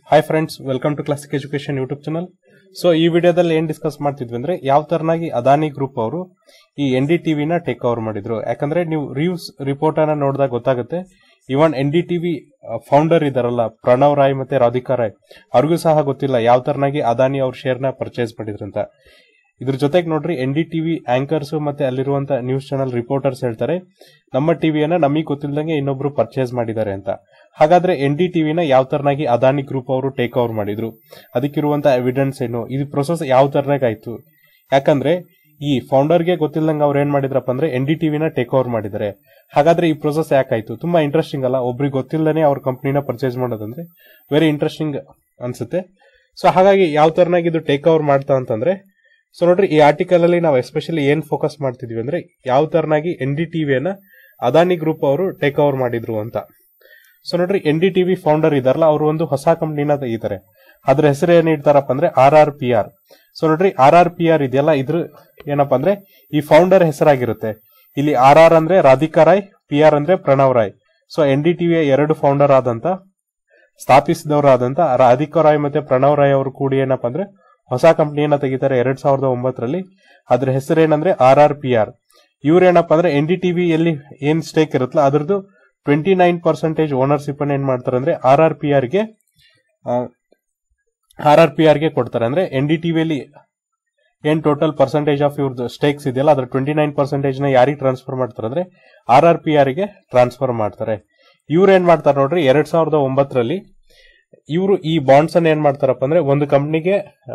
hi friends welcome to classic education YouTube channel so ಈ ವಿಡಿಯೋದಲ್ಲಿ ಏನ್ ಡಿಸ್ಕಸ್ ಮಾಡ್ತಿದ್ವಿ ಅಂದ್ರೆ ಯಾವ ತರನಾಗಿ ಅದಾನಿ ಗ್ರೂಪ್ ಅವರು ಈ ಎನ್ ಡಿ ಟಿವಿನ ಟೇಕ್ ಓವರ್ ಮಾಡಿದ್ರು ಯಾಕಂದ್ರೆ ನೀವು ರಿವ್ಯೂಸ್ ರಿಪೋರ್ಟ್ ಅನ್ನ ನೋಡಿದಾಗ ಗೊತ್ತಾಗುತ್ತೆ ಇವನ್ ಎನ್ ಡಿ ಟಿವಿ ಫೌಂಡರ್ ಇದಾರಲ್ಲ ಪ್ರಣವ್ ರಾಯ್ ಮತ್ತೆ ರಾಧಿಕಾ ರಾಯ್ ಅವ್ರಿಗೂ ಸಹ ಗೊತ್ತಿಲ್ಲ ಯಾವ ತರನಾಗಿ ಅದಾನಿ ಅವ್ರ ಶೇರ್ ನ ಪರ್ಚೇಸ್ ಮಾಡಿದ್ರಂತ ಇದ್ರ ಜೊತೆಗೆ ನೋಡ್ರಿ ಎನ್ ಡಿ ಟಿವಿ ಆಂಕರ್ಸ್ ಮತ್ತೆ ಅಲ್ಲಿರುವಂತ ನ್ಯೂಸ್ ಚಾನಲ್ ರಿಪೋರ್ಟರ್ಸ್ ಹೇಳ್ತಾರೆ ನಮ್ಮ ಟಿವಿಯನ್ನ ನಮಗೆ ಗೊತ್ತಿಲ್ಲದಂಗೆ ಇನ್ನೊಬ್ರು ಪರ್ಚೇಸ್ ಮಾಡಿದ್ದಾರೆ ಅಂತ ಹಾಗಾದ್ರೆ ಎನ್ ಡಿ ಟಿವಿನ ಯಾವ ತರನಾಗಿ ಅದಾನಿ ಗ್ರೂಪ್ ಅವರು ಟೇಕ್ ಓವರ್ ಮಾಡಿದ್ರು ಅದಕ್ಕಿರುವಂತ ಎವಿಡೆನ್ಸ್ ಏನು ಇದು ಪ್ರೊಸೆಸ್ ಯಾವ ತರನಾಗಿ ಆಯ್ತು ಯಾಕಂದ್ರೆ ಈ ಫೌಂಡರ್ಗೆ ಗೊತ್ತಿಲ್ಲದಂಗೆ ಅವ್ರು ಏನ್ ಮಾಡಿದ್ರಪ್ಪ ಅಂದ್ರೆ ಎನ್ ಡಿ ಟಿವಿನ ಟೇಕ್ ಓವರ್ ಮಾಡಿದ್ದಾರೆ ಹಾಗಾದ್ರೆ ಈ ಪ್ರೊಸೆಸ್ ಯಾಕಾಯ್ತು ತುಂಬಾ ಇಂಟ್ರೆಸ್ಟಿಂಗ್ ಅಲ್ಲ ಒಬ್ರಿಗೆ ಗೊತ್ತಿಲ್ಲದೇ ಅವ್ರ ಕಂಪ್ನಿನ ಪರ್ಚೇಸ್ ಮಾಡೋದಂದ್ರೆ ವೆರಿ ಇಂಟ್ರೆಸ್ಟಿಂಗ್ ಅನ್ಸುತ್ತೆ ಸೊ ಹಾಗಾಗಿ ಯಾವ ತರನಾಗಿ ಇದು ಟೇಕ್ ಓವರ್ ಮಾಡ್ತಾ ಅಂತಂದ್ರೆ ಸೊ ನೋಡ್ರಿ ಈ ಆರ್ಟಿಕಲ್ ಅಲ್ಲಿ ನಾವು ಎಸ್ಪೆಷಲಿ ಏನ್ ಫೋಕಸ್ ಮಾಡ್ತಿದ್ವಿ ಅಂದ್ರೆ ಯಾವ ತರನಾಗಿ ಎನ್ ಡಿ ಟಿವಿಯನ್ನ ಅದಾನಿ ಗ್ರೂಪ್ ಅವರು ಟೇಕ್ ಓವರ್ ಮಾಡಿದ್ರು ಅಂತ ಸೊ ನೋಡ್ರಿ ಎನ್ ಡಿ ಟಿವಿ ಫೌಂಡರ್ ಇದಾರಲ್ಲ ಅವರು ಒಂದು ಹೊಸ ಕಂಪ್ನಿನ ತೆಗಿತಾರೆ ಅದ್ರ ಹೆಸರು ಏನ್ ಇಡ್ತಾರಪ್ಪ ಅಂದ್ರೆ R R P R so ನೋಡ್ರಿ ಆರ್ ಆರ್ ಪಿ ಆರ್ ಇದೆಯಲ್ಲ ಇದ್ರ ಏನಪ್ಪಾ ಅಂದ್ರೆ ಈ ಫೌಂಡರ್ ಹೆಸರಾಗಿರುತ್ತೆ ಇಲ್ಲಿ ಆರ್ ಆರ್ ಅಂದ್ರೆ ರಾಧಿಕಾ ರಾಯ್ ಪಿ ಆರ್ ಅಂದ್ರೆ Pranav Roy so N D ಟಿವಿಯ ಎರಡು ಫೌಂಡರ್ ಆದಂತ ಸ್ಥಾಪಿಸಿದವರಾದಂತ ರಾಧಿಕಾ ರಾಯ್ ಮತ್ತೆ ಪ್ರಣವ್ ರಾಯ್ ಅವರು ಕೂಡಿ ಏನಪ್ಪಾ ಅಂದ್ರೆ ಹೊಸ ಕಂಪ್ನಿಯನ್ನ ತೆಗಿತಾರೆ ಎರಡ್ ಸಾವಿರದ ಒಂಬತ್ತರಲ್ಲಿ ಅದ್ರ ಹೆಸರೇನಂದ್ರೆ ಆರ್ ಆರ್ ಪಿ ಆರ್ ಇವ್ರೇನಪ್ಪ ಅಂದ್ರೆ ಎನ್ ಡಿ ಟಿವಿ ಎಲ್ಲಿ ಏನ್ ಸ್ಟೇಕ್ ಇರುತ್ತಲ್ಲ ಅದ್ರದ್ದು ಟ್ವೆಂಟಿ ನೈನ್ ಪರ್ಸೆಂಟೇಜ್ ಓನರ್ಶಿಪ್ ಅನ್ನ ಏನ್ ಮಾಡ್ತಾರೆ ಅಂದ್ರೆ ಆರ್ ಆರ್ ಪಿ ಆರ್ ಗೆ ಆರ್ ಆರ್ ಪಿ ಆರ್ ಗೆ ಕೊಡ್ತಾರೆ ಅಂದ್ರೆ ಎನ್ ಡಿ ಟಿವಿಯಲ್ಲಿ ಏನ್ ಟೋಟಲ್ ಪರ್ಸೆಂಟೇಜ್ ಆಫ್ ಇವ್ರದ್ದು ಸ್ಟೇಕ್ಸ್ ಇದೆಯಲ್ಲ ಅದ್ರ ಟ್ವೆಂಟಿ ನೈನ್ ಪರ್ಸೆಂಟೇಜ್ ನ ಯಾರಿಗೆ ಟ್ರಾನ್ಸ್ಫರ್ ಮಾಡ್ತಾರೆ ಅಂದ್ರೆ ಆರ್ ಆರ್ ಪಿ ಆರ್ ಗೆ ಟ್ರಾನ್ಸ್ಫರ್ ಮಾಡ್ತಾರೆ ಇವ್ರು ಏನ್ ಮಾಡ್ತಾರೆ ನೋಡ್ರಿ ಎರಡ್ ಸಾವಿರದ ಒಂಬತ್ತರಲ್ಲಿ ಇವರು ಈ ಬಾಂಡ್ಸ್ ಅನ್ನ ಏನ್ ಮಾಡ್ತಾರಪ್ಪ ಅಂದ್ರೆ ಒಂದು ಕಂಪ್ನಿಗೆ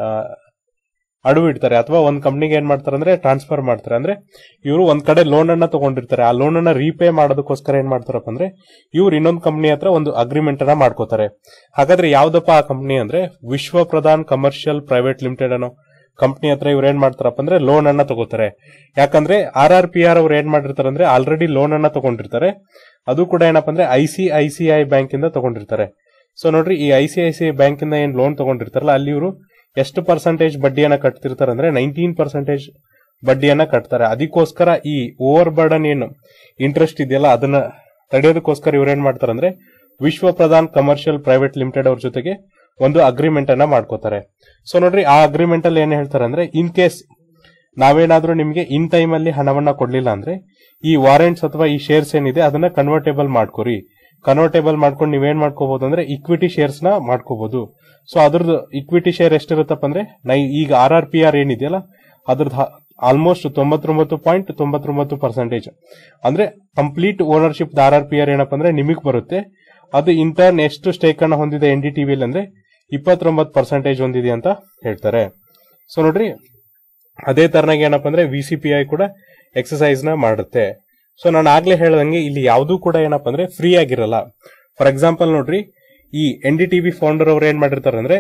ಅಡವು ಇಡ್ತಾರೆ ಅಥವಾ ಒಂದ್ ಕಂಪ್ನಿಗೆ ಏನ್ ಮಾಡ್ತಾರೆ ಅಂದ್ರೆ ಟ್ರಾನ್ಸ್ಫರ್ ಮಾಡ್ತಾರೆ ಅಂದ್ರೆ ಇವರು ಒಂದ್ ಕಡೆ ಲೋನ್ ಅನ್ನ ತಗೊಂಡಿರ್ತಾರೆ ಆ ಲೋನ್ ಅನ್ನ ರೀಪೇ ಮಾಡೋದಕ್ಕೋಸ್ಕರ ಏನ್ ಮಾಡ್ತಾರಪ್ಪ ಅಂದ್ರೆ ಇವ್ರು ಇನ್ನೊಂದು ಕಂಪ್ನಿ ಹತ್ರ ಒಂದು ಅಗ್ರಿಮೆಂಟ್ ಅನ್ನ ಮಾಡ್ಕೋತಾರೆ ಹಾಗಾದ್ರೆ ಯಾವ್ದಪ್ಪ ಆ ಕಂಪ್ನಿ ಅಂದ್ರೆ Vishva Pradhan commercial private limited ಅನ್ನೋ ಕಂಪ್ನಿ ಹತ್ರ ಇವ್ರು ಏನ್ ಮಾಡ್ತಾರಪ್ಪ ಅಂದ್ರೆ ಲೋನ್ ಅನ್ನ ತಗೋತಾರೆ ಯಾಕಂದ್ರೆ ಆರ್ ಆರ್ ಪಿ ಆರ್ ಅವ್ರು ಏನ್ ಮಾಡಿರ್ತಾರೆ ಅಂದ್ರೆ ಆಲ್ರೆಡಿ ಲೋನ್ ಅನ್ನ ತಗೊಂಡಿರ್ತಾರೆ ಅದು ಕೂಡ ಏನಪ್ಪ ಅಂದ್ರೆ I C I C I bank ಇಂದ ತಗೊಂಡಿರ್ತಾರೆ ಸೊ ನೋಡ್ರಿ ಈ I C I C I bank ಇಂದ ಏನ್ ಲೋನ್ ತಗೊಂಡಿರ್ತಾರಲ್ಲ ಅಲ್ಲಿ ಇವರು ಎಷ್ಟು ಪರ್ಸೆಂಟೇಜ್ ಬಡ್ಡಿಯನ್ನ ಕಟ್ತಿರ್ತಾರೆ ಅಂದ್ರೆ ನೈನ್ಟೀನ್ ಪರ್ಸೆಂಟೇಜ್ ಬಡ್ಡಿಯನ್ನ ಕಟ್ತಾರೆ ಅದಕ್ಕೋಸ್ಕರ ಈ ಓವರ್ ಬರ್ಡನ್ ಏನು ಇಂಟ್ರೆಸ್ಟ್ ಇದೆಯಲ್ಲ ಅದನ್ನ ತಡೆಯೋದಕ್ಕೋಸ್ಕರ ಇವ್ರು ಏನ್ ಮಾಡ್ತಾರೆ ಅಂದ್ರೆ Vishva Pradhan commercial private limited ಅವ್ರ ಜೊತೆಗೆ ಒಂದು ಅಗ್ರಿಮೆಂಟ್ ಅನ್ನ ಮಾಡ್ಕೋತಾರೆ ಸೊ ನೋಡ್ರಿ ಆ ಅಗ್ರಿಮೆಂಟ್ ಅಲ್ಲಿ ಏನ್ ಹೇಳ್ತಾರೆ ಅಂದ್ರೆ ಇನ್ ಕೇಸ್ ನಾವೇನಾದ್ರೂ ನಿಮ್ಗೆ ಇನ್ ಟೈಮ್ ಅಲ್ಲಿ ಹಣವನ್ನ ಕೊಡ್ಲಿಲ್ಲ ಅಂದ್ರೆ ಈ ವಾರೆಂಟ್ಸ್ ಅಥವಾ ಈ ಶೇರ್ಸ್ ಏನಿದೆ ಅದನ್ನ ಕನ್ವರ್ಟೇಬಲ್ ಮಾಡ್ಕೊರಿ ಕನ್ವರ್ಟೇಬಲ್ ಮಾಡ್ಕೊಂಡು ನೀವೇನ್ ಮಾಡ್ಕೋಬಹುದು ಅಂದ್ರೆ ಇಕ್ವಿಟಿ ಶೇರ್ಸ್ ನ ಮಾಡ್ಕೋಬಹುದು ಸೊ ಅದ್ರದ್ದು ಇಕ್ವಿಟಿ ಶೇರ್ ಎಷ್ಟಿರುತ್ತಪ್ಪ ಅಂದ್ರೆ ನೈ ಈಗ ಆರ್ ಆರ್ ಪಿ ಆರ್ ಏನಿದೆಯಲ್ಲ ಅದ್ರದ್ದು ಆಲ್ಮೋಸ್ಟ್ ತೊಂಬತ್ತೊಂಬತ್ತು ಪಾಯಿಂಟ್ ತೊಂಬತ್ತೊಂಬತ್ತು ಪರ್ಸೆಂಟೇಜ್ ಅಂದ್ರೆ complete ownership R R P R ಏನಪ್ಪ ಅಂದ್ರೆ ನಿಮಗ್ ಬರುತ್ತೆ ಅದು ಇಂಟರ್ನ್ ಎಷ್ಟು ಸ್ಟೇಕ್ ಅನ್ನ ಹೊಂದಿದೆ ಎನ್ ಡಿ ಟಿವಿಲಿ ಅಂದ್ರೆ ಇಪ್ಪತ್ತೊಂಬತ್ತು ಪರ್ಸೆಂಟೇಜ್ ಹೊಂದಿದೆ ಅಂತ ಹೇಳ್ತಾರೆ ಸೊ ನೋಡ್ರಿ ಅದೇ ತರನಾಗಿ ಏನಪ್ಪ ಅಂದ್ರೆ ವಿ ಸಿ ಪಿ ಐ ಕೂಡ ಎಕ್ಸಸೈಸ್ ನ ಮಾಡುತ್ತೆ ಸೊ ನಾನು ಆಗ್ಲೇ ಹೇಳ್ದಂಗೆ ಇಲ್ಲಿ ಯಾವುದೂ ಕೂಡ ಏನಪ್ಪ ಅಂದ್ರೆ ಫ್ರೀ ಆಗಿರಲ್ಲ ಫಾರ್ ಎಕ್ಸಾಂಪಲ್ ನೋಡ್ರಿ ಈ ಎನ್ ಡಿ ಟಿವಿ ಫೌಂಡರ್ ಅವ್ರು ಏನ್ ಮಾಡಿರ್ತಾರೆ ಅಂದ್ರೆ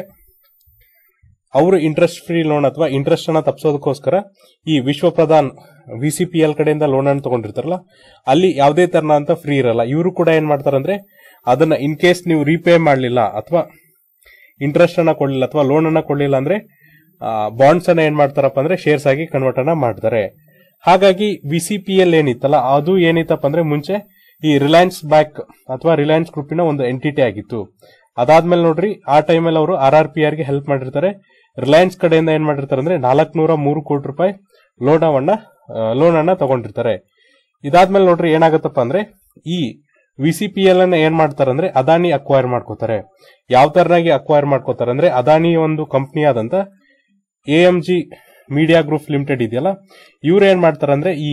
ಅವರು ಇಂಟ್ರೆಸ್ಟ್ ಫ್ರೀ ಲೋನ್ ಅಥವಾ ಇಂಟ್ರೆಸ್ಟ್ ಅನ್ನ ತಪ್ಪಿಸೋದಕ್ಕೋಸ್ಕರ ಈ Vishva Pradhan V C P L ಕಡೆಯಿಂದ ಲೋನ್ ಅನ್ನು ತಗೊಂಡಿರ್ತಾರಲ್ಲ ಅಲ್ಲಿ ಯಾವುದೇ ತರನ ಅಂತ ಫ್ರೀ ಇರಲ್ಲ ಇವರು ಕೂಡ ಏನ್ ಮಾಡ್ತಾರೆ ಅಂದ್ರೆ ಅದನ್ನ ಇನ್ ಕೇಸ್ ನೀವು ರೀಪೇ ಮಾಡಲಿಲ್ಲ ಅಥವಾ ಇಂಟ್ರೆಸ್ಟ್ ಅನ್ನ ಕೊಡಲಿಲ್ಲ ಅಥವಾ ಲೋನ್ ಅನ್ನ ಕೊಡಲಿಲ್ಲ ಅಂದ್ರೆ ಬಾಂಡ್ಸ್ ಅನ್ನ ಏನ್ ಮಾಡ್ತಾರಪ್ಪ ಅಂದ್ರೆ ಶೇರ್ಸ್ ಆಗಿ ಕನ್ವರ್ಟ್ ಅನ್ನ ಮಾಡ್ತಾರೆ ಹಾಗಾಗಿ ವಿ ಸಿ ಪಿ ಎಲ್ ಏನಿತ್ತಲ್ಲ ಅದು ಏನಿತ್ತಪ್ಪ ಅಂದ್ರೆ ಮುಂಚೆ ಈ ರಿಲಯನ್ಸ್ ಬ್ಯಾಂಕ್ ಅಥವಾ ರಿಲಯನ್ಸ್ ಗ್ರೂಪಿನ ಒಂದು ಎಂಟಿಟಿ ಆಗಿತ್ತು ಅದಾದ್ಮೇಲೆ ನೋಡ್ರಿ ಆ ಟೈಮಲ್ಲಿ ಅವರು ಆರ್ ಆರ್ ಪಿ ಆರ್ ಗೆ ಹೆಲ್ಪ್ ಮಾಡಿರ್ತಾರೆ ರಿಲಯನ್ಸ್ ಕಡೆಯಿಂದ ಏನ್ ಮಾಡಿರ್ತಾರೆ ಅಂದ್ರೆ ನಾಲ್ಕನೂರ ಮೂರು ಕೋಟಿ ರೂಪಾಯಿ ಲೋನ್ ಅವನ್ನ ಲೋನ್ ಅನ್ನ ತಗೊಂಡಿರ್ತಾರೆ ಇದಾದ್ಮೇಲೆ ನೋಡ್ರಿ ಏನಾಗತ್ತಪ್ಪ ಅಂದ್ರೆ ಈ ವಿ ಸಿ ಪಿ ಎಲ್ ಅನ್ನ ಏನ್ ಮಾಡ್ತಾರೆ ಅಂದ್ರೆ ಅದಾನಿ ಅಕ್ವೈರ್ ಮಾಡ್ಕೋತಾರೆ ಯಾವ ತರನಾಗಿ ಅಕ್ವೈರ್ ಮಾಡ್ಕೋತಾರೆ ಅಂದ್ರೆ ಅದಾನಿ ಒಂದು ಕಂಪ್ನಿ ಆದಂತ A M G media group limited ಇದೆಯಲ್ಲ ಇವ್ರು ಏನ್ ಮಾಡ್ತಾರೆ ಅಂದ್ರೆ ಈ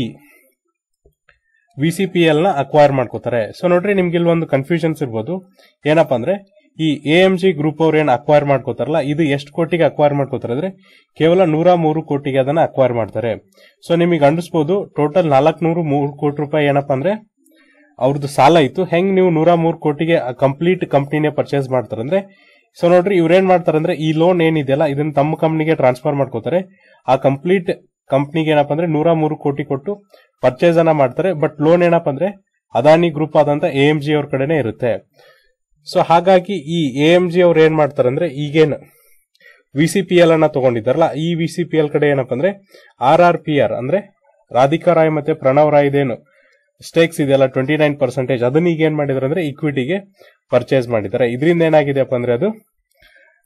ವಿ ಸಿ ಪಿ ಎಲ್ ನ ಅಕ್ವೈರ್ ಮಾಡ್ಕೋತಾರೆ ಸೊ ನೋಡ್ರಿ ನಿಮ್ಗೆ ಇಲ್ಲಿ ಒಂದು ಕನ್ಫ್ಯೂಷನ್ಸ್ ಇರ್ಬೋದು ಏನಪ್ಪಾ ಅಂದ್ರೆ ಈ ಎ ಎಂ ಜಿ ಗ್ರೂಪ್ ಅವ್ರು ಏನ್ ಅಕ್ವೈರ್ ಮಾಡ್ಕೋತಾರಲ್ಲ ಇದು ಎಷ್ಟು ಕೋಟಿಗೆ ಅಕ್ವೈರ್ ಮಾಡ್ಕೋತಾರೆ ಅಂದ್ರೆ ಕೇವಲ ನೂರ ಮೂರು ಕೋಟಿಗೆ ಅದನ್ನ ಅಕ್ವೈರ್ ಮಾಡ್ತಾರೆ ಸೊ ನಿಮಗೆ ಅಂಡಿಸ್ಬೋದು ಟೋಟಲ್ ನಾಲ್ಕನೂರು ಮೂರು ಕೋಟಿ ರೂಪಾಯಿ ಏನಪ್ಪಾ ಅಂದ್ರೆ ಅವ್ರದ್ದು ಸಾಲ ಇತ್ತು ಹೆಂಗ್ ನೀವು ನೂರ ಮೂರು ಕೋಟಿಗೆ ಕಂಪ್ಲೀಟ್ ಕಂಪ್ನಿನೇ ಪರ್ಚೇಸ್ ಮಾಡ್ತಾರೆ ಅಂದ್ರೆ ಸೊ ನೋಡ್ರಿ ಇವ್ರೇನ್ ಮಾಡ್ತಾರೆ ಅಂದ್ರೆ ಈ ಲೋನ್ ಏನಿದೆಯಲ್ಲ ಇದನ್ನ ತಮ್ಮ ಕಂಪ್ನಿಗೆ ಟ್ರಾನ್ಸ್ಫರ್ ಮಾಡ್ಕೋತಾರೆ ಆ ಕಂಪ್ಲೀಟ್ ಕಂಪ್ನಿಗೆ ಏನಪ್ಪಾ ಅಂದ್ರೆ ನೂರ ಮೂರು ಕೋಟಿ ಕೊಟ್ಟು ಪರ್ಚೇಸ್ ಅನ್ನ ಮಾಡ್ತಾರೆ ಬಟ್ ಲೋನ್ ಏನಪ್ಪಾ ಅಂದ್ರೆ ಅದಾನಿ ಗ್ರೂಪ್ ಆದಂತ ಎ ಎಂ ಜಿ ಅವ್ರ ಕಡೆನೆ ಇರುತ್ತೆ ಸೊ ಹಾಗಾಗಿ ಈ ಎ ಎಂ ಜಿ ಅವ್ರು ಏನ್ ಮಾಡ್ತಾರೆ ಅಂದ್ರೆ ಈಗೇನು ವಿ ಸಿ ಪಿ ಎಲ್ ಅನ್ನ ತಗೊಂಡಿದ್ದಾರಲ್ಲ ಈ ವಿ ಸಿ ಪಿ ಎಲ್ ಕಡೆ ಏನಪ್ಪಾ ಅಂದ್ರೆ ಆರ್ ಆರ್ ಪಿ ಆರ್ ಅಂದ್ರೆ ರಾಧಿಕಾ ರಾಯ್ ಮತ್ತೆ ಪ್ರಣವ್ ರಾಯ್ ಇದೇನು ಸ್ಟೇಕ್ಸ್ ಇದೆಯಲ್ಲ ಟ್ವೆಂಟಿ ನೈನ್ ಪರ್ಸೆಂಟೇಜ್ ಅದನ್ನ ಈಗ ಏನ್ ಮಾಡಿದಾರೆ ಅಂದ್ರೆ ಇಕ್ವಿಟಿಗೆ ಪರ್ಚೇಸ್ ಮಾಡಿದ್ದಾರೆ ಇದರಿಂದ ಏನಾಗಿದೆಯಪ್ಪ ಅಂದ್ರೆ ಅದು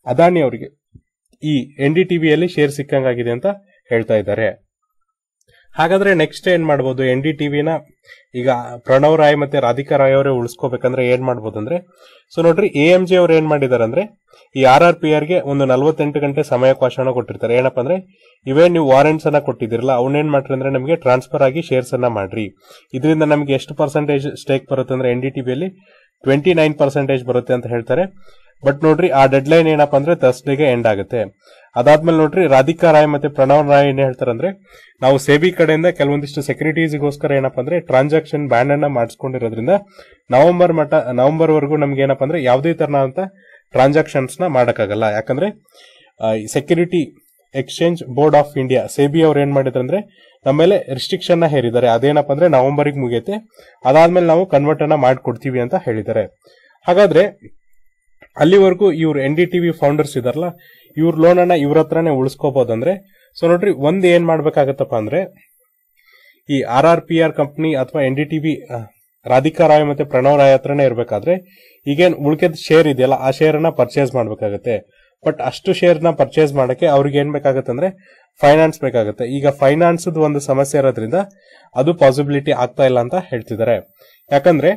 ಅದಾನಿ ಅವರಿಗೆ ಈ ಎನ್ ಡಿ ಟಿವಿಯಲ್ಲಿ ಶೇರ್ ಸಿಕ್ಕಂಗಾಗಿದೆ ಅಂತ ಹೇಳ್ತಾ ಇದ್ದಾರೆ ಹಾಗಾದ್ರೆ ನೆಕ್ಸ್ಟ್ ಏನ್ ಮಾಡ್ಬೋದು ಎನ್ ಡಿ ಟಿವಿನ ಈಗ ಪ್ರಣವ್ ರಾಯ್ ಮತ್ತೆ ರಾಧಿಕಾ ರಾಯ್ ಅವರೇ ಉಳಿಸ್ಕೋಬೇಕಂದ್ರೆ ಏನ್ ಮಾಡ್ಬೋದು ಅಂದ್ರೆ ಸೊ ನೋಡ್ರಿ ಎ ಎಂ ಜಿ ಅವ್ರು ಏನ್ ಮಾಡಿದಾರೆ ಅಂದ್ರೆ ಈ ಆರ್ ಆರ್ ಪಿ ಆರ್ ಗೆ ಒಂದು ನಲವತ್ತೆಂಟು ಗಂಟೆ ಸಮಯಾವಕಾಶನ ಕೊಟ್ಟಿರ್ತಾರೆ ಏನಪ್ಪಾ ಅಂದ್ರೆ ಇವೇ ನೀವು ವಾರೆಂಟ್ಸ್ ಅನ್ನ ಕೊಟ್ಟಿದಿರಲ್ಲ ಅವನ್ನೇನ್ ಮಾಡ್ರಿ ಅಂದ್ರೆ ನಮಗೆ ಟ್ರಾನ್ಸ್ಫರ್ ಆಗಿ ಶೇರ್ಸ್ ಅನ್ನ ಮಾಡ್ರಿ ಇದರಿಂದ ನಮಗೆ ಎಷ್ಟು ಪರ್ಸೆಂಟೇಜ್ ಸ್ಟೇಕ್ ಬರುತ್ತೆ ಅಂದ್ರೆ ಎನ್ ಡಿ ಟಿವಿಯಲ್ಲಿ ಟ್ವೆಂಟಿ ನೈನ್ ಪರ್ಸೆಂಟೇಜ್ ಬರುತ್ತೆ ಅಂತ ಹೇಳ್ತಾರೆ ಬಟ್ ನೋಡ್ರಿ ಆ ಡೆಡ್ ಲೈನ್ ಏನಪ್ಪಾ ಅಂದ್ರೆ ಥರ್ಸ್ಡೇಗೆ ಎಂಡ್ ಆಗುತ್ತೆ ಅದಾದ್ಮೇಲೆ ನೋಡ್ರಿ ರಾಧಿಕಾ ರಾಯ್ ಮತ್ತೆ ಪ್ರಣವ್ ರಾಯ್ ಏನ್ ಹೇಳ್ತಾರೆ ಅಂದ್ರೆ ನಾವು ಸೇಬಿ ಕಡೆಯಿಂದ ಕೆಲವೊಂದಿಷ್ಟು ಸೆಕ್ಯೂರಿಟೀಸ್ಗೋಸ್ಕರ ಏನಪ್ಪಾ ಅಂದ್ರೆ ಟ್ರಾನ್ಸಾಕ್ಷನ್ ಬ್ಯಾನ್ ಅನ್ನ ಮಾಡಿಸ್ಕೊಂಡಿರೋದ್ರಿಂದ ನವೆಂಬರ್ ಮಟ್ಟ ನವೆಂಬರ್ ವರೆಗೂ ನಮ್ಗೆ ಏನಪ್ಪಾ ಅಂದ್ರೆ ಯಾವುದೇ ತರನಾದಂತ ಟ್ರಾನ್ಸಾಕ್ಷನ್ಸ್ ನ ಮಾಡಕ್ಕಾಗಲ್ಲ ಯಾಕಂದ್ರೆ security exchange board of India SEBI ಅವ್ರು ಏನ್ ಮಾಡಿದ್ರು ಅಂದ್ರೆ ನಮ್ಮ ಮೇಲೆ ರಿಸ್ಟ್ರಿಕ್ಷನ್ ನ ಹೇರಿದ್ದಾರೆ ಅದೇನಪ್ಪ ಅಂದ್ರೆ ನವೆಂಬರ್ಗೆ ಮುಗಿಯುತ್ತೆ ಅದಾದ್ಮೇಲೆ ನಾವು ಕನ್ವರ್ಟ್ ಅನ್ನ ಮಾಡ್ಕೊಡ್ತೀವಿ ಅಂತ ಹೇಳಿದ್ದಾರೆ ಹಾಗಾದ್ರೆ ಅಲ್ಲಿವರೆಗೂ ಇವ್ರು ಎನ್ ಡಿ ಟಿವಿ ಫೌಂಡರ್ಸ್ ಇದಾರಲ್ಲ ಇವ್ರ ಲೋನ್ ಅನ್ನ ಇವ್ರ ಹತ್ರನೇ ಉಳಿಸ್ಕೋಬಹುದಂದ್ರೆ ಸೊ ನೋಡ್ರಿ ಒಂದ್ ಏನ್ ಮಾಡ್ಬೇಕಾಗತ್ತಪ್ಪ ಅಂದ್ರೆ ಈ R R P R company ಅಥವಾ N D TV Radhika Roy ಮತ್ತೆ ಪ್ರಣವ್ ರಾಯ್ ಹತ್ರನೇ ಇರ್ಬೇಕಾದ್ರೆ ಈಗೇನ್ ಉಳ್ಕೆದ ಶೇರ್ ಇದೆಯಲ್ಲ ಆ ಶೇರ್ ಅನ್ನ ಪರ್ಚೇಸ್ ಮಾಡ್ಬೇಕಾಗತ್ತೆ ಬಟ್ ಅಷ್ಟು ಶೇರ್ ನ ಪರ್ಚೇಸ್ ಮಾಡಕ್ಕೆ ಅವ್ರಿಗೆ ಏನ್ ಬೇಕಾಗತ್ತೆ ಅಂದ್ರೆ ಫೈನಾನ್ಸ್ ಬೇಕಾಗುತ್ತೆ ಈಗ ಫೈನಾನ್ಸ್ ಒಂದು ಸಮಸ್ಯೆ ಇರೋದ್ರಿಂದ ಅದು ಪಾಸಿಬಿಲಿಟಿ ಆಗ್ತಾ ಇಲ್ಲ ಅಂತ ಹೇಳ್ತಿದ್ದಾರೆ ಯಾಕಂದ್ರೆ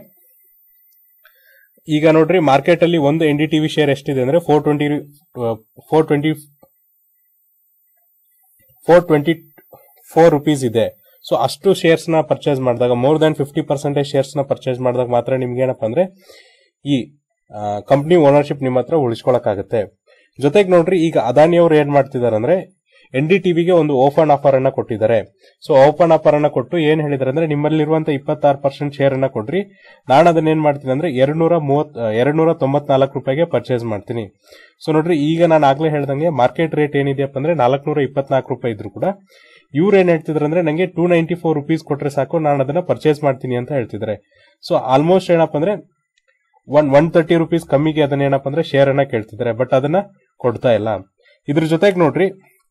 ಈಗ ನೋಡ್ರಿ ಮಾರ್ಕೆಟ್ ಅಲ್ಲಿ ಒಂದು ಎನ್ ಡಿ ಟಿವಿ ಶೇರ್ ಎಷ್ಟಿದೆ ಅಂದ್ರೆ four twenty four twenty four twenty four rupees ಇದೆ ಸೊ ಅಷ್ಟು ಶೇರ್ಸ್ ನ ಪರ್ಚೇಸ್ ಮಾಡಿದಾಗ more than fifty percentage shares ನ ಪರ್ಚೇಸ್ ಮಾಡಿದಾಗ ಮಾತ್ರ ನಿಮ್ಗೆ ಏನಪ್ಪಾ ಅಂದ್ರೆ ಈ ಕಂಪ್ನಿ ಓನರ್ಶಿಪ್ ನಿಮ್ಮ ಹತ್ರ ಉಳಿಸ್ಕೊಳಕಾಗತ್ತೆ ಜೊತೆಗೆ ನೋಡ್ರಿ ಈಗ ಅದಾನಿ ಅವರು ಏನ್ ಮಾಡ್ತಿದ್ದಾರೆ ಅಂದ್ರೆ ಎನ್ ಡಿ ಟಿವಿಗೆ ಒಂದು ಓಪನ್ ಆಫರ್ ಅನ್ನ ಕೊಟ್ಟಿದ್ದಾರೆ ಸೊ ಓಪನ್ ಆಫರ್ ಅನ್ನ ಕೊಟ್ಟು ಏನ್ ಹೇಳಿದಾರೆ ಅಂದ್ರೆ ನಿಮ್ಮಲ್ಲಿರುವಂತ ಇಪ್ಪತ್ತಾರು ಪರ್ಸೆಂಟ್ ಶೇರ್ ಅನ್ನ ಕೊಡ್ರಿ ನಾನು ಅದನ್ನ ಏನ್ ಮಾಡ್ತೀನಿ ಅಂದ್ರೆ ಎರಡ್ನೂರ ಮೂವತ್ ಎರಡ್ನೂರ ತೊಂಬತ್ನಾಲ್ಕು ರೂಪಾಯಿಗೆ ಪರ್ಚೇಸ್ ಮಾಡ್ತೀನಿ ಸೊ ನೋಡ್ರಿ ಈಗ ನಾನು ಆಗ್ಲೇ ಹೇಳ್ದಂಗೆ ಮಾರ್ಕೆಟ್ ರೇಟ್ ಏನಿದೆಯಪ್ಪ ಅಂದ್ರೆ ನಾಲ್ಕನೂರ ಇಪ್ಪತ್ನಾಲ್ಕು ರೂಪಾಯಿ ಇದ್ರು ಕೂಡ ಇವ್ರು ಏನ್ ಹೇಳ್ತಿದ್ರು ಅಂದ್ರೆ ನಂಗೆ ಟೂ ನೈಂಟಿ ಫೋರ್ ರುಪೀಸ್ ಕೊಟ್ರೆ ಸಾಕು ನಾನು ಅದನ್ನ ಪರ್ಚೇಸ್ ಮಾಡ್ತೀನಿ ಅಂತ ಹೇಳ್ತಿದ್ದಾರೆ ಸೊ ಆಲ್ಮೋಸ್ಟ್ ಏನಪ್ಪ ಅಂದ್ರೆ ಒನ್ ಒನ್ ತರ್ಟಿ ರುಪೀಸ್ ಕಮ್ಮಿಗೆ ಅದನ್ನ ಏನಪ್ಪ ಅಂದ್ರೆ ಶೇರ್ ಅನ್ನ ಕೇಳ್ತಿದ್ದಾರೆ ಬಟ್ ಅದನ್ನ ಕೊಡ್ತಾ ಇಲ್ಲ ಇದ್ರ ಜೊತೆಗೆ ನೋಡ್ರಿ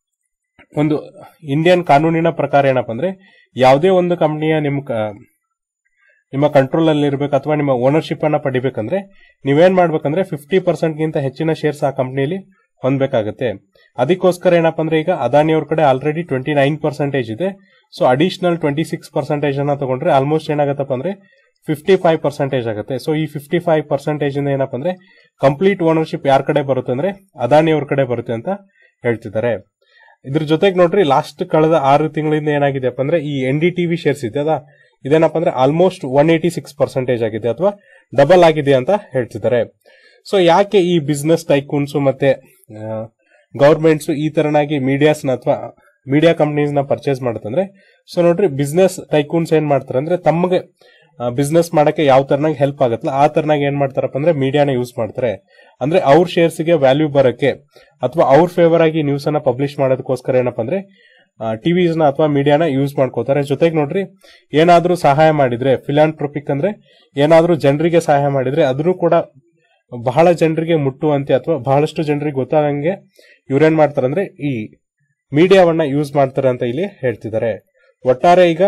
ಒಂದು ಇಂಡಿಯನ್ ಕಾನೂನಿನ ಪ್ರಕಾರ ಏನಪ್ಪ ಅಂದ್ರೆ ಯಾವುದೇ ಒಂದು ಕಂಪನಿಯ ನಿಮ್ ಕ- ನಿಮ್ಮ ಕಂಟ್ರೋಲ್ ಅಲ್ಲಿ ಇರ್ಬೇಕು ಅಥವಾ ನಿಮ್ಮ ಓನರ್ಶಿಪ್ ಅನ್ನ ಪಡಿಬೇಕಂದ್ರೆ ನೀವೇನ್ ಮಾಡ್ಬೇಕಂದ್ರೆ ಫಿಫ್ಟಿ ಪರ್ಸೆಂಟ್ ಗಿಂತ ಹೆಚ್ಚಿನ ಶೇರ್ಸ್ ಆ ಕಂಪನಿಯಲ್ಲಿ ಹೊಂದಬೇಕಾಗತ್ತೆ ಅದಕ್ಕೋಸ್ಕರ ಏನಪ್ಪ ಅಂದ್ರೆ ಈಗ ಅದಾನಿ ಅವ್ರ ಕಡೆ ಆಲ್ರೆಡಿ ಟ್ವೆಂಟಿ ನೈನ್ ಪರ್ಸೆಂಟೇಜ್ ಇದೆ so additional twenty six percentage ಅನ್ನ ತಗೊಂಡ್ರೆ ಆಲ್ಮೋಸ್ಟ್ ಏನಾಗತ್ತಪ್ಪ ಅಂದ್ರೆ ಫಿಫ್ಟಿ ಫೈವ್ ಪರ್ಸೆಂಟೇಜ್ ಆಗುತ್ತೆ ಸೊ ಈ ಫಿಫ್ಟಿ ಫೈವ್ ಪರ್ಸೆಂಟೇಜ್ ಇಂದ ಏನಪ್ಪ ಅಂದ್ರೆ ಕಂಪ್ಲೀಟ್ ಓನರ್ಶಿಪ್ ಯಾರ ಕಡೆ ಬರುತ್ತೆ ಅಂದ್ರೆ ಅದಾನಿ ಅವ್ರ ಕಡೆ ಬರುತ್ತೆ ಅಂತ ಹೇಳ್ತಿದ್ದಾರೆ ಇದ್ರ ಜೊತೆಗೆ ನೋಡ್ರಿ ಲಾಸ್ಟ್ ಕಳೆದ ಆರು ತಿಂಗಳಿಂದ ಏನಾಗಿದೆಪ್ಪ ಅಂದ್ರೆ ಈ ಎನ್ ಡಿ ಟಿವಿ ಶೇರ್ಸ್ ಇದೆಯಲ್ಲ ಇದೇನಪ್ಪ ಅಂದ್ರೆ almost one eighty six percentage ಆಗಿದೆ ಅಥವಾ ಡಬಲ್ ಆಗಿದೆ ಅಂತ ಹೇಳ್ತಿದ್ದಾರೆ ಸೊ ಯಾಕೆ ಈ ಬಿಸ್ನೆಸ್ ಟೈಕೂನ್ಸ್ ಮತ್ತೆ ಗೌರ್ಮೆಂಟ್ಸ್ ಈ ತರನಾಗಿ ಮೀಡಿಯಾಸ್ನ ಅಥವಾ ಮೀಡಿಯಾ ಕಂಪನೀಸ್ ನ ಪರ್ಚೇಸ್ ಮಾಡುತ್ತಂದ್ರೆ ಸೊ ನೋಡ್ರಿ ಬಿಸ್ನೆಸ್ ಟೈಕೂನ್ಸ್ ಏನ್ ಮಾಡ್ತಾರೆ ಅಂದ್ರೆ ತಮಗೆ ಬಿಸ್ನೆಸ್ ಮಾಡಕ್ಕೆ ಯಾವ ತರನಾಗಿ ಹೆಲ್ಪ್ ಆಗತ್ತಲ್ಲ ಆ ತರನಾಗಿ ಏನ್ ಮಾಡ್ತಾರಪ್ಪ ಅಂದ್ರೆ ಮೀಡಿಯಾನ ಯೂಸ್ ಮಾಡ್ತಾರೆ ಅಂದ್ರೆ ಅವ್ರ ಶೇರ್ಸ್ ಗೆ ವ್ಯಾಲ್ಯೂ ಬರಕ್ಕೆ ಅಥವಾ ಅವ್ರ ಫೇವರ್ ಆಗಿ ನ್ಯೂಸ್ ಅನ್ನ ಪಬ್ಲಿಷ್ ಮಾಡೋದಕ್ಕೋಸ್ಕರ ಏನಪ್ಪ ಅಂದ್ರೆ ಟಿವಿಸ್ ನ ಅಥವಾ ಮೀಡಿಯಾನ ಯೂಸ್ ಮಾಡ್ಕೋತಾರೆ ಜೊತೆಗೆ ನೋಡ್ರಿ ಏನಾದ್ರೂ ಸಹಾಯ ಮಾಡಿದ್ರೆ ಫಿಲಾಂಟ್ರೋಪಿಕ್ ಅಂದ್ರೆ ಏನಾದ್ರೂ ಜನರಿಗೆ ಸಹಾಯ ಮಾಡಿದ್ರೆ ಅದನ್ನು ಕೂಡ ಬಹಳ ಜನರಿಗೆ ಮುಟ್ಟುವಂತೆ ಅಥವಾ ಬಹಳಷ್ಟು ಜನರಿಗೆ ಗೊತ್ತಾಗಂಗೆ ಇವ್ರೇನ್ ಮಾಡ್ತಾರೆ ಅಂದ್ರೆ ಈ ಮೀಡಿಯಾವನ್ನ ಯೂಸ್ ಮಾಡ್ತಾರೆ ಅಂತ ಇಲ್ಲಿ ಹೇಳ್ತಿದ್ದಾರೆ ಒಟ್ಟಾರೆ ಈಗ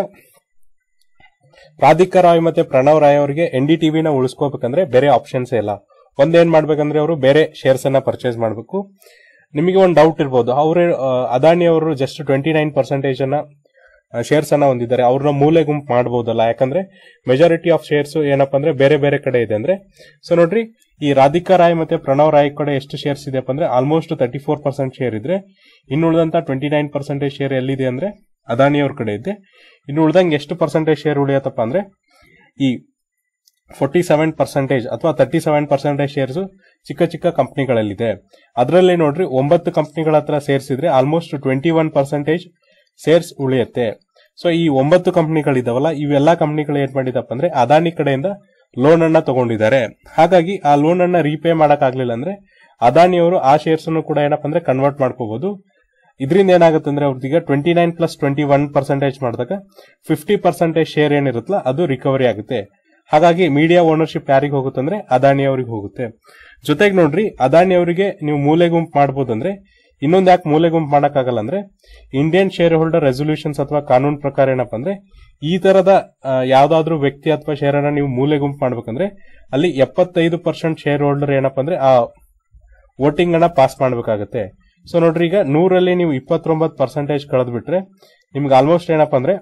ರಾಧಿಕಾ ರಾಯ್ ಮತ್ತೆ ಪ್ರಣವ್ ರಾಯ್ ಅವರಿಗೆ ಎನ್ ಡಿ ಟಿವಿನ ಉಳಿಸ್ಕೋಬೇಕಂದ್ರೆ ಬೇರೆ ಆಪ್ಷನ್ಸ್ ಇಲ್ಲ ಒಂದೇನ್ ಮಾಡ್ಬೇಕಂದ್ರೆ ಅವರು ಬೇರೆ ಶೇರ್ಸ್ ಅನ್ನ ಪರ್ಚೇಸ್ ಮಾಡಬೇಕು ನಿಮಗೆ ಒಂದು ಡೌಟ್ ಇರ್ಬೋದು ಅವ್ರ ಅದಾನಿ ಅವರು ಜಸ್ಟ್ ಟ್ವೆಂಟಿ ನೈನ್ ಪರ್ಸೆಂಟೇಜ್ ಅನ್ನ ಶೇರ್ಸ್ ಅನ್ನ ಹೊಂದಿದ್ದಾರೆ ಅವ್ರನ್ನ ಮೂಲೆ ಗುಂಪು ಮಾಡಬಹುದಲ್ಲ ಯಾಕಂದ್ರೆ ಮೆಜಾರಿಟಿ ಆಫ್ ಶೇರ್ಸ್ ಏನಪ್ಪಾ ಅಂದ್ರೆ ಬೇರೆ ಬೇರೆ ಕಡೆ ಇದೆ ಅಂದ್ರೆ ಸೊ ನೋಡ್ರಿ ಈ ರಾಧಿಕಾ ರಾಯ್ ಮತ್ತೆ ಪ್ರಣವ್ ರಾಯ್ ಕಡೆ ಎಷ್ಟು ಶೇರ್ಸ್ ಇದೆಯಪ್ಪ ಅಂದ್ರೆ almost thirty four percent share ಇದ್ರೆ ಇನ್ನು ಉಳಿದಂತ ಟ್ವೆಂಟಿ ನೈನ್ ಪರ್ಸೆಂಟೇಜ್ ಶೇರ್ ಎಲ್ಲಿದೆ ಅಂದ್ರೆ ಅದಾನಿ ಅವ್ರ ಕಡೆ ಇದೆ ಇನ್ನು ಉಳಿದಂಗೆ ಎಷ್ಟು ಪರ್ಸೆಂಟೇಜ್ ಶೇರ್ ಉಳಿಯತ್ತಪ್ಪ ಅಂದ್ರೆ ಈ ಫೋರ್ಟಿ ಸೆವೆನ್ ಪರ್ಸೆಂಟೇಜ್ ಅಥವಾ ತರ್ಟಿ ಸೆವೆನ್ ಪರ್ಸೆಂಟೇಜ್ ಶೇರ್ಸ್ ಚಿಕ್ಕ ಚಿಕ್ಕ ಕಂಪನಿಗಳಲ್ಲಿದೆ ಅದರಲ್ಲಿ ನೋಡ್ರಿ ಒಂಬತ್ತು ಕಂಪನಿಗಳ ಹತ್ರ ಸೇರಿಸಿದ್ರೆ almost twenty one percentage shares ಉಳಿಯುತ್ತೆ ಸೊ ಈ ಒಂಬತ್ತು ಕಂಪನಿಗಳಿದಾವಲ್ಲ ಇವೆಲ್ಲಾ ಕಂಪನಿಗಳು ಏನ್ ಮಾಡಿದಪ್ಪ ಅಂದ್ರೆ ಅದಾನಿ ಕಡೆಯಿಂದ ಲೋನ್ ಅನ್ನ ತಗೊಂಡಿದ್ದಾರೆ ಹಾಗಾಗಿ ಆ ಲೋನ್ ಅನ್ನ ರೀಪೇ ಮಾಡಕ್ ಆಗ್ಲಿಲ್ಲ ಅಂದ್ರೆ ಅದಾನಿ ಅವರು ಆ ಶೇರ್ಸ್ ಅನ್ನು ಕೂಡ ಏನಪ್ಪ ಅಂದ್ರೆ ಕನ್ವರ್ಟ್ ಮಾಡ್ಕೋಬಹುದು ಇದರಿಂದ ಏನಾಗುತ್ತೆ ಅಂದ್ರೆ ಅವ್ರದೀಗ twenty nine plus twenty one percentage ಮಾಡಿದಾಗ ಫಿಫ್ಟಿ ಪರ್ಸೆಂಟೇಜ್ ಶೇರ್ ಏನಿರುತ್ತಲ್ಲ ಅದು ರಿಕವರಿ ಆಗುತ್ತೆ ಹಾಗಾಗಿ ಮೀಡಿಯಾ ಓನರ್ಶಿಪ್ ಯಾರಿಗೆ ಹೋಗುತ್ತೆ ಅಂದ್ರೆ ಅದಾನಿ ಅವರಿಗೆ ಹೋಗುತ್ತೆ ಜೊತೆಗೆ ನೋಡ್ರಿ ಅದಾನಿ ಅವರಿಗೆ ನೀವು ಮೂಲೆ ಗುಂಪು ಮಾಡಬಹುದು ಅಂದ್ರೆ ಇನ್ನೊಂದು ಯಾಕೆ ಮೂಲೆ ಗುಂಪು ಮಾಡಕ್ಕಾಗಲ್ಲ ಅಂದ್ರೆ ಇಂಡಿಯನ್ ಶೇರ್ ಹೋಲ್ಡರ್ ರೆಸೊಲ್ಯೂಷನ್ಸ್ ಅಥವಾ ಕಾನೂನು ಪ್ರಕಾರ ಏನಪ್ಪಾ ಅಂದ್ರೆ ಈ ತರದ ಆ, ಯಾವ್ದಾದ್ರು ವ್ಯಕ್ತಿ ಅಥವಾ ಶೇರ್ ಅನ್ನ ನೀವು ಮೂಲೆ ಗುಂಪು ಮಾಡ್ಬೇಕಂದ್ರೆ ಅಲ್ಲಿ ಎಪ್ಪತ್ತೈದು ಪರ್ಸೆಂಟ್ ಶೇರ್ ಹೋಲ್ಡರ್ ಏನಪ್ಪಾ ಅಂದ್ರೆ ಆ ವೋಟಿಂಗ್ ಅನ್ನ ಪಾಸ್ ಮಾಡಬೇಕಾಗುತ್ತೆ ಸೊ ನೋಡ್ರಿ ಈಗ ನೂರಲ್ಲಿ ನೀವು ಇಪ್ಪತ್ತೊಂಬತ್ತು ಪರ್ಸೆಂಟೇಜ್ ಕಳೆದ್ಬಿಟ್ರೆ ನಿಮ್ಗೆ ಆಲ್ಮೋಸ್ಟ್ ಏನಪ್ಪಾ ಅಂದ್ರೆ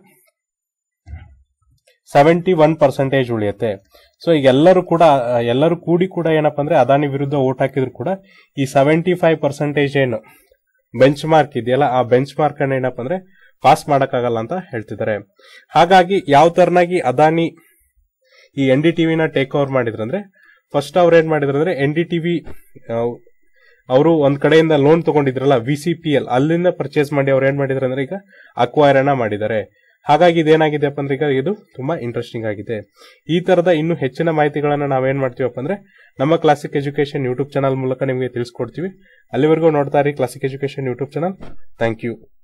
ಸೆವೆಂಟಿ ಒನ್ ಪರ್ಸೆಂಟೇಜ್ ಉಳಿಯುತ್ತೆ ಸೊ ಈಗ ಎಲ್ಲರೂ ಕೂಡ ಆ, ಎಲ್ಲರೂ ಕೂಡಿ ಕೂಡ ಏನಪ್ಪಾ ಅಂದ್ರೆ ಅದಾನಿ ವಿರುದ್ಧ ಓಟ್ ಹಾಕಿದ್ರು ಕೂಡ ಈ ಸೆವೆಂಟಿ ಫೈವ್ ಪರ್ಸೆಂಟೇಜ್ ಏನು ಬೆಂಚ್ ಮಾರ್ಕ್ ಇದೆಯಲ್ಲ ಆ ಬೆಂಚ್ ಮಾರ್ಕ್ ಅನ್ನ ಏನಪ್ಪಾ ಅಂದ್ರೆ ಪಾಸ್ ಮಾಡಕ್ಕಾಗಲ್ಲ ಅಂತ ಹೇಳ್ತಿದ್ದಾರೆ ಹಾಗಾಗಿ ಯಾವ ತರನಾಗಿ ಅದಾನಿ ಈ ಎನ್ ಡಿ ಟಿವಿನ ಟೇಕ್ ಓವರ್ ಮಾಡಿದ್ರಂದ್ರೆ ಫಸ್ಟ್ ಅವ್ರು ಏನ್ ಮಾಡಿದ್ರಂದ್ರೆ ಎನ್ ಡಿ ಟಿವಿ ಅವರು ಒಂದ್ ಕಡೆಯಿಂದ ಲೋನ್ ತಗೊಂಡಿದ್ರಲ್ಲ ವಿ ಸಿ ಪಿ ಎಲ್ ಅಲ್ಲಿಂದ ಪರ್ಚೇಸ್ ಮಾಡಿ ಅವ್ರು ಏನ್ ಮಾಡಿದ್ರು ಅಂದ್ರೆ ಈಗ ಅಕ್ವೈರ್ ಅನ್ನ ಮಾಡಿದ್ದಾರೆ ಹಾಗಾಗಿ ಇದೇನಾಗಿದೆಪ್ಪ ಅಂದ್ರೆ ಈಗ ಇದು ತುಂಬಾ ಇಂಟ್ರೆಸ್ಟಿಂಗ್ ಆಗಿದೆ ಈ ತರದ ಇನ್ನು ಹೆಚ್ಚಿನ ಮಾಹಿತಿಗಳನ್ನ ನಾವೇನ್ ಮಾಡ್ತೀವಪ್ಪ ಅಂದ್ರೆ ನಮ್ಮ ಕ್ಲಾಸಿಕ್ ಎಜುಕೇಶನ್ ಯೂಟ್ಯೂಬ್ ಚಾನಲ್ ಮೂಲಕ ನಿಮಗೆ ತಿಳಿಸ್ಕೊಡ್ತೀವಿ ಅಲ್ಲಿವರೆಗೂ ನೋಡ್ತಾ ಇರಿ classic education YouTube channel thank you